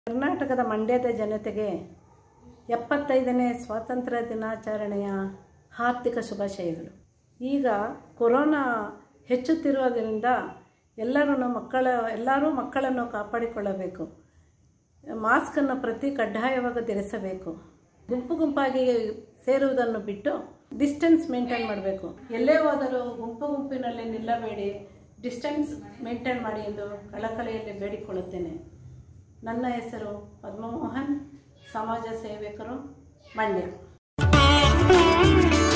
ಕರ್ನಾಟಕದ ಮಂಡ್ಯದ ಜನತೆಗೆ ಎಪ್ಪತ್ತೈದನೇ ಸ್ವಾತಂತ್ರ್ಯ ದಿನಾಚರಣೆಯ ಹಾರ್ದಿಕ ಶುಭಾಶಯಗಳು ಈಗ ಕೊರೋನಾ ಹೆಚ್ಚುತ್ತಿರುವುದರಿಂದ ಎಲ್ಲರೂ ಮಕ್ಕಳ ಎಲ್ಲರೂ ಮಕ್ಕಳನ್ನು ಕಾಪಾಡಿಕೊಳ್ಳಬೇಕು ಮಾಸ್ಕನ್ನು ಪ್ರತಿ ಕಡ್ಡಾಯವಾಗಿ ಧರಿಸಬೇಕು ಗುಂಪು ಗುಂಪಾಗಿ ಸೇರುವುದನ್ನು ಬಿಟ್ಟು ಡಿಸ್ಟೆನ್ಸ್ ಮೇಂಟೈನ್ ಮಾಡಬೇಕು ಎಲ್ಲೇ ಹೋದರೂ ಗುಂಪು ಗುಂಪಿನಲ್ಲಿ ನಿಲ್ಲಬೇಡಿ ಡಿಸ್ಟೆನ್ಸ್ ಮೇಂಟೈನ್ ಮಾಡಿ ಎಂದು ಕಳಕಳಿಯಲ್ಲಿ ಬೇಡಿಕೊಳ್ಳುತ್ತೇನೆ ನನ್ನ ಹೆಸರು ಪದ್ಮಮೋಹನ್ ಸಮಾಜ ಸೇವಕರು ಮಂಡ್ಯ